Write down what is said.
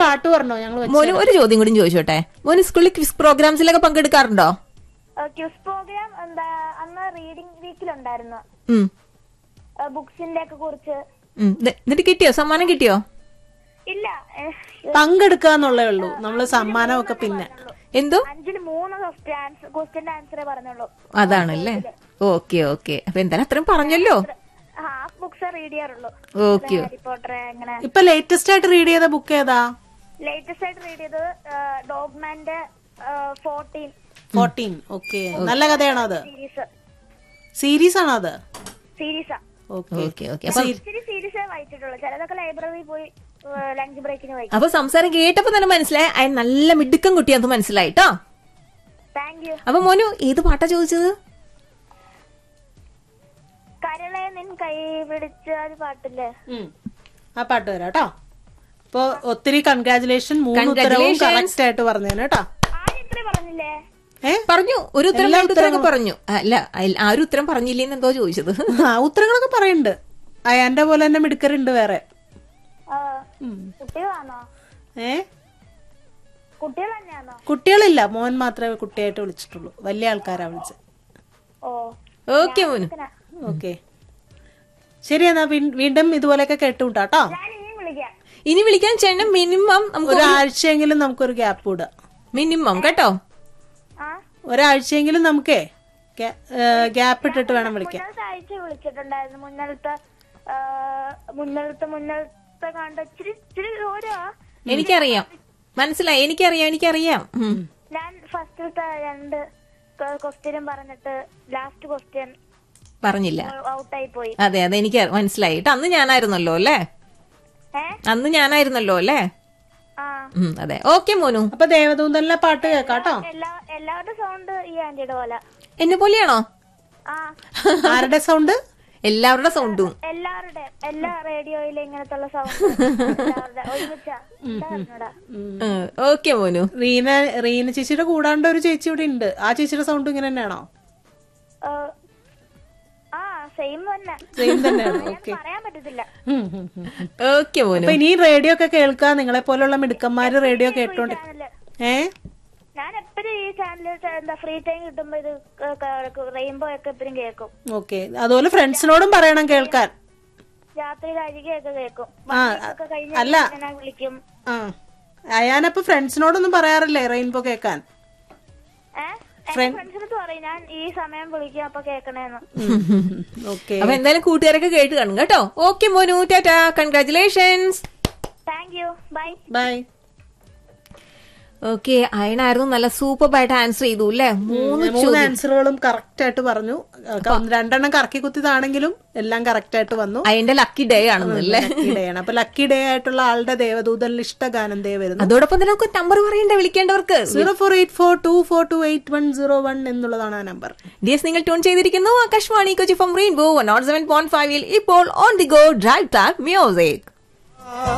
പാട്ട് പറഞ്ഞോ ഞങ്ങൾ മോന് ഒരു ചോദ്യം കൂടി ചോദിച്ചോട്ടെ മോന് സ്കൂളിൽ ക്വിസ് പ്രോഗ്രാംസിലൊക്കെ പങ്കെടുക്കാറുണ്ടോ ക്യൂസ് പ്രോഗ്രാം എന്താ അന്ന് റീഡിംഗ് വീക്കിലുണ്ടായിരുന്നു ഉം, ബുക്സിന്റെ ഒക്കെ കുറിച്ച് ഉം. ദേ, എന്നിട്ട് കിട്ടിയോ സമ്മാനം കിട്ടിയോ ഇല്ല ഏഹ്, പങ്കെടുക്കാന്നുള്ളേ ഉള്ളൂ നമ്മള് സമ്മാനമൊക്കെ പിന്നെ എന്തോ അഞ്ചിന് മൂന്ന് ക്വസ്റ്റ്യന്റെ ആൻസറേ പറഞ്ഞുള്ളൂ അതാണല്ലേ ഓക്കെ ഓക്കെ അപ്പൊ എന്തായാലും അത്രയും പറഞ്ഞല്ലോ ഹാഫ് ബുക്സ് റീഡ് ചെയ്യാറുള്ളൂ ഓക്കെ ഹാരി പോട്ടർ അങ്ങനെ ഇപ്പൊ ലേറ്റസ്റ്റ് ആയിട്ട് റീഡ് ചെയ്ത ബുക്ക് ഏതാ ലേറ്റസ്റ്റ് ആയിട്ട് റീഡ് ചെയ്തത് ഡോഗ്മാന്റെ ഫോർട്ടീൻ ഫോർട്ടീൻ ഓക്കെ നല്ല കഥയാണോ അത് സീരീസ് സീരീസ് ആണോ അത് സീരീസാ ഓക്കെ ഓക്കെ ഓക്കെ അപ്പൊ ഇച്ചിരി സീരീസേ വായിച്ചിട്ടുള്ളൂ ചിലതൊക്കെ ലൈബ്രറിയിൽ പോയി ലഞ്ച് ബ്രേക്കിന് വായിക്കും അപ്പൊ സംസാരം കേട്ടപ്പോ തന്നെ മനസ്സിലായി അയൻ നല്ല മിടുക്കം കുട്ടിയാന്ന് മനസ്സിലായി ട്ടോ താങ്ക് യു അപ്പൊ മോനു ഏത് പാട്ടാ ചോദിച്ചത് കരളെ നിൻ കൈ പിടിച്ച ഒരു പാട്ടില്ലേ ഉം. ആ പാട്ട് വരാം കേട്ടോ അപ്പൊ ഒത്തിരി കൺഗ്രാചുലേഷൻ മൂന്ന് ഉത്തരവും Congratulations. കറക്റ്റ് ആയിട്ട് പറഞ്ഞേനെ കേട്ടോ ആദ്യം ഇത്രേ പറഞ്ഞില്ലേ ഏ പറഞ്ഞു ഒരു ഉത്തരം എല്ലാ രണ്ട് ഉത്തരമൊക്കെ പറഞ്ഞു അല്ല അയൽ- ആ ഒരു ഉത്തരം പറഞ്ഞില്ലേന്ന് എന്തോ ചോദിച്ചത് ആ ഉത്തരങ്ങളൊക്കെ പറയുന്നുണ്ട് അയാന്റെ പോലെ തന്നെ മിടുക്കരുണ്ട് വേറെ ആ, കുട്ടികളാണോ ഏ കുട്ടികൾ തന്നെയാണോ കുട്ടികളില്ല മോൻ മാത്രമേ കുട്ടിയായിട്ട് വിളിച്ചിട്ടുള്ളൂ വലിയ ആൾക്കാരാ വിളിച്ചത് ഓ ഓക്കെ മോനു ഓക്കെ ശരി എന്നാ വീ- വീണ്ടും ഇതുപോലെയൊക്കെ കേട്ടുകൂട്ടാട്ടോ ഞാൻ ഇനിയും വിളിക്കാം ഇനി വിളിക്കാൻ ചേട്ടൻ മിനിമം നമുക്ക് ഒരാഴ്ചയെങ്കിലും നമുക്കൊരു ഗ്യാപ്പ് ഇടാം മിനിമം കേട്ടോ ആ ഒരാഴ്ചയെങ്കിലും നമുക്കേ ഗ്യാപ്പ് ഇട്ടിട്ട് വേണം വിളിക്കാൻ മുന്നത്തെ ആഴ്ച വിളിച്ചിട്ടുണ്ടായിരുന്നു മുന്നലത്തെ ആ, മുന്നലത്തെ മുന്നലത്തെ കണ്ട ഇച്ചിരി ഇച്ചിരി ദൂരമാ എനിക്കറിയാം മനസ്സിലായി എനിക്കറിയാം എനിക്കറിയാം ഉം. ഞാൻ ഫസ്റ്റിലത്തെ രണ്ട് ക്വസ്റ്റ്യനും പറഞ്ഞിട്ട് ലാസ്റ്റ് ക്വസ്റ്റ്യൻ പറഞ്ഞില്ല ഔട്ടായി പോയി അതെ അതെ എനിക്ക് മനസ്സിലായി ട്ടോ. അന്ന് ഞാനായിരുന്നല്ലോ അല്ലേ ഏ അന്ന് ഞാനായിരുന്നല്ലോ അല്ലേ ആ ഉം, അതെ ഓക്കെ മോനു അപ്പൊ ദേവദൂതലിലെ പാട്ട് കേക്കാട്ടോ എല്ലാ എല്ലാവരുടെ സൗണ്ട് ഈ ആന്റിയുടെ പോലെ എന്നെ പോലെയാണോ ആ ആരുടെ സൗണ്ട് എല്ലാവരുടെ സൗണ്ടും എല്ലാവരുടെ എല്ലാ റേഡിയോയിലും ഇങ്ങനത്തെ സൗണ്ട് എല്ലാവരുടെ ഒരുമിച്ചാ എന്താ പറഞ്ഞൂടാ ഓക്കെ മോനു റീന റീന ചേച്ചിയുടെ കൂടാണ്ട് ഒരു ചേച്ചി ഇവിടെ ഉണ്ട് ആ ചേച്ചിയുടെ സൗണ്ട് ഇങ്ങനെ തന്നെയാണോ ഏ, ആ സെയിം തന്നെ സെയിം തന്നെയാണ് ഞാൻ ഓക്കെ പറയാൻ പറ്റത്തില്ല ഓക്കെ മോനു അപ്പൊ ഇനി റേഡിയോ ഒക്കെ കേൾക്കാം നിങ്ങളെ പോലുള്ള മിടുക്കന്മാര് റേഡിയോ കേട്ടോണ്ട് ചാനല് ഏ ഞാൻ എപ്പോഴും ഈ ചാനലിൽ എന്താ ഫ്രീ ടൈം കിട്ടുമ്പോ ഇത് റെയിൻബോ ഒക്കെ എപ്പോഴും കേൾക്കും ഓക്കെ അതുപോലെ ഫ്രണ്ട്സിനോടും പറയണം കേൾക്കാൻ രാത്രി കഴിക്കുകയൊക്കെ കേൾക്കും ആ ഒക്കെ കഴിഞ്ഞ് അല്ല ഞാൻ വിളിക്കും ആ അയാനപ്പൊ ഫ്രണ്ട്സിനോടൊന്നും പറയാറില്ലേ റെയിൻബോ കേൾക്കാൻ ഏഹ് എന്റെ ഫ്രണ്ട്സിനടുത്ത് പറയും ഞാൻ ഈ സമയം വിളിക്കും അപ്പൊ കേക്കണേന്ന് ഓക്കെ അപ്പൊ എന്തായാലും കൂട്ടുകാരൊക്കെ കേട്ട് കാണും കേട്ടോ ഓക്കെ മോനു tata congratulations thank you bye bye okay അയണായിരുന്നു നല്ല സൂപ്പർ ആയിട്ട് ആൻസർ ചെയ്തു അല്ലേ മൂന്ന് മൂന്ന് ആൻസറുകളും കറക്റ്റ് ആയിട്ട് പറഞ്ഞു ക- രണ്ടെണ്ണം കറക്കി കുത്തിയതാണെങ്കിലും എല്ലാം കറക്റ്റ് ആയിട്ട് വന്നു അയന്റെ ലക്കി ഡേ ആണെന്നല്ലേ ലക്കി ഡേ ആണ് അപ്പൊ ലക്കി ഡേ ആയിട്ടുള്ള ആളുടെ ദേവദൂതലിൽ ഇഷ്ട ഗാനം ദേ വരുന്നു അതോടൊപ്പം തന്നെ നമുക്ക് നമ്പർ പറയണ്ടേ വിളിക്കേണ്ടവർക്ക് zero four eight four two four two eight one zero one എന്നുള്ളതാണ് ആ നമ്പർ ഡിയസ് നിങ്ങൾ ട്യൂൺ ചെയ്തിരിക്കുന്നു Akashvani Kochi from Rainbow nought seven point ഫൈവിൽ ഇപ്പോൾ on the go drive talk music